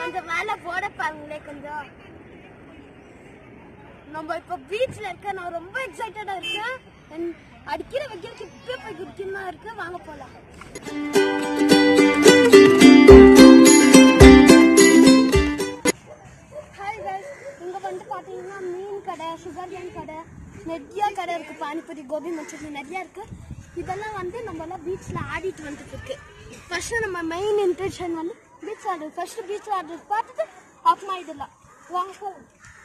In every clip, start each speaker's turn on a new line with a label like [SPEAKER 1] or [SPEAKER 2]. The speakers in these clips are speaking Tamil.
[SPEAKER 1] கொஞ்சம் மேல போட பாருங்களே கொஞ்சம் நம்ம இப்ப பீச்ல இருக்க நான் ரொம்ப எக்ஸைட்டடா இருக்கேன் And அடிக்கிற வெயிலுக்கு இப்பவே போய் குடிக்கணும் இருக்கு வாங்க போலாம் ஹாய் கைஸ் இங்க வந்து பாத்தீங்கன்னா மீன் கடை சுகர் கேன் கடை நிறைய கடை இருக்கு பானிபூரி கோபி மஞ்சூரி நிறைய இருக்கு இதெல்லாம் வந்து நம்ம எல்லாம் பீச்ல ஆடிட்டு வந்துட்டு இருக்கு ஃபர்ஸ்ட் நம்ம மெயின் இன்டென்ஷன் வந்து பீச் ஆடு ஃபர்ஸ்ட் பீச் ஆடுறது பார்த்துட்டு அப்புறமா இதெல்லாம் வாங்க போலாம்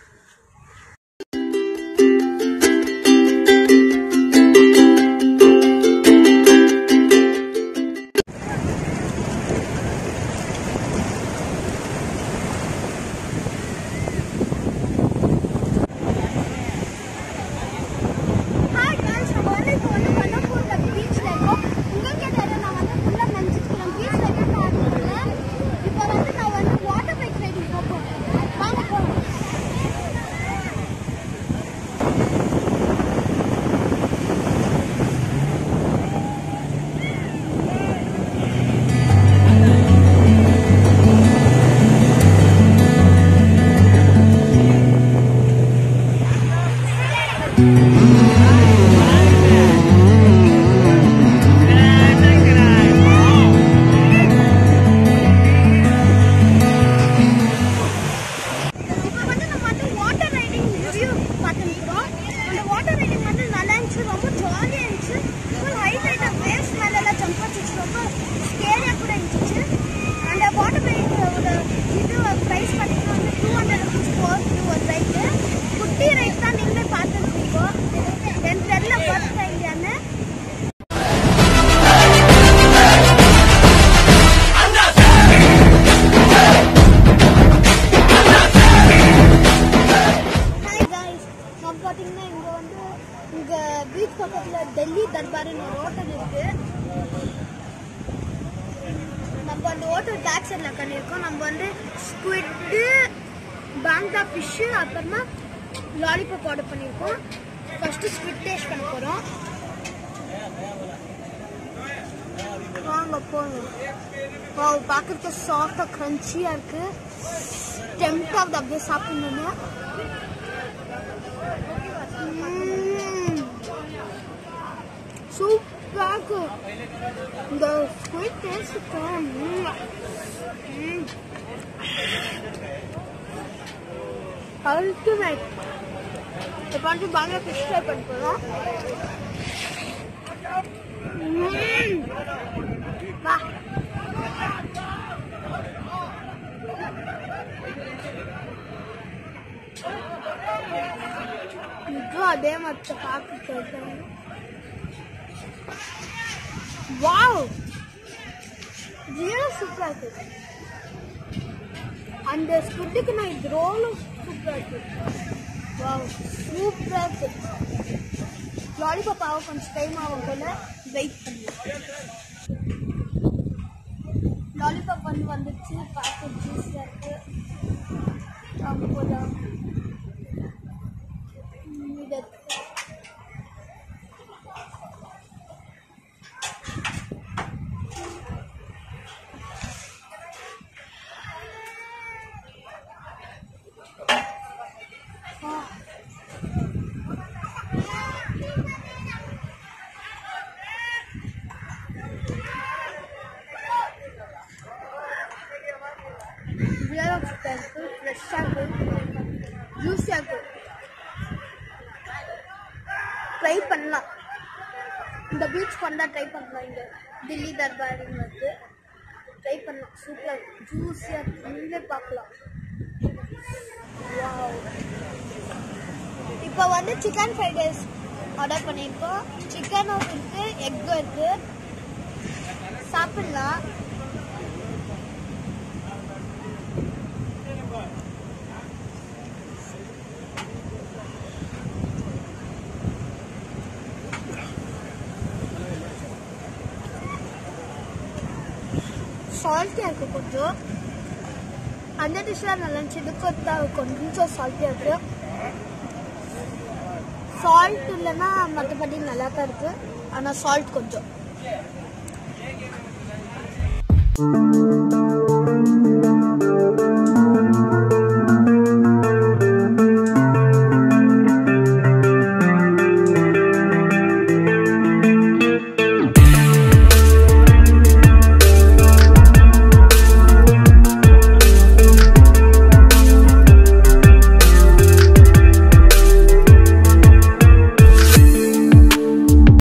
[SPEAKER 1] ஹாய் गाइस நம்ம வந்து இப்போ வந்து மணப்பூர்ல பீச்ல இருக்கோம் உங்களுக்கு தெரியும் நான் வந்து ஃபுல்லா நினைச்சிருக்கேன் பீச்ல இருக்க காரணம் இப்போ வந்து நான் வந்து வாட்டர் பைக் ரைடிங் போக போறேன் வாங்க போலாம் இப்போ வந்து நம்ம வந்து வாட்டர் ரைடிங் ரிவ்யூ பார்த்துருக்குறோம் அந்த வாட்டர் ரைடிங் வந்து நல்லா இருந்துச்சு ரொம்ப ஜாலியாக இருந்துச்சு ஃபுல் ஹைலைட்டாக வேவ்ஸ் மேலெல்லாம் ஜம்ப் வச்சுச்சு ரொம்ப ஸ்கேரியாக கூட இருந்துச்சு அந்த வாட்டர் ரைடோட இது ப்ரைஸ் பார்த்தீங்கன்னா வந்து டூ ஹண்ட்ரட் ருபீஸ் போர் ஒரு ரைடு குட்டி ரைட் தான் நீங்களே பார்த்துருக்கீங்க எனக்கு தெரியல ஃபர்ஸ்ட் ரைடான்னு ஹாய் காய்ஸ் நம்ம பார்த்தீங்கன்னா இங்கே வந்து இங்கே பீச் பக்கத்தில் டெல்லி தர்பார்னு ஒரு ஹோட்டல் இருக்கு நம்ம அந்த ஹோட்டல் பேக் சைடில் பண்ணியிருக்கோம் நம்ம வந்து ஸ்குவிட்டு பாங்கா ஃபிஷ்ஷு அப்புறமா லாலிபாப் ஆர்டர் பண்ணியிருக்கோம் ஃபர்ஸ்ட்டு ஸ்குவிட் டேஸ்ட் பண்ண போகிறோம் வாங்க போகணும் வாவ் பார்க்கறதுக்கு சாஃப்டாக க்ரன்ச்சியாக இருக்குது டெம்ட் ஆகுது அப்படியே சாப்பிடணும்னு சூப்பராக இருக்கு இந்த ஸ்வீட் டேஸ்ட்டுக்கு அல்டிமேட் இப்போ வந்து பாங்க ஃபிஷ் ஃப்ரை பண்ண போகிறோம் வா இதுவும் அதே மாதிரி பார்க்க சொல்றேன் வாவ் ரியலாக சூப்பராக இருக்கு அந்த ஸ்குட்டுக்கு நான் இது ரோலும் சூப்பராக இருக்கு வாவ் சூப்பராக இருக்கு லாலிபாப் ஆக கொஞ்சம் டைம் ஆகும் போல வெயிட் பண்ணலாம் லாலிபாப் வந்து வந்துச்சு பார்க்க ஜூஸியாக இருக்கு வாங்க போகலாம் ம், இது எடுத்து- ஆ. இவ்வளோ சூப்பராக இருக்கு ஃப்ரெஷ்ஷாக இருக்கு ஜூஸியாக இருக்கு ட்ரை பண்ணலாம் இந்த பீச் வந்தால் ட்ரை பண்ணலாம் இங்கே தில்லி தர்பாரிங் வந்து ட்ரை பண்ணலாம் சூப்பராக இருக்கு ஜூஸியாக இருக்கு நீங்களே பார்க்கலாம் Wow. இப்போ வந்து சிக்கன் ஃப்ரைட் ரைஸ் ஆர்டர் பண்ணியிருக்கோம் சிக்கனும் இருக்கு எக்கும் இருக்கு சாப்பிடலாம் சால்ட்டியாக இருக்கு கொஞ்சம் அந்த டிஷ்லாம் நல்லா இருந்துச்சு இதுக்கு தான் கொஞ்சம் சால்ட்டியாக இருக்கு சால்ட் இல்லைன்னா மற்றபடி நல்லா தான் இருக்கு ஆனால் சால்ட் கொஞ்சம்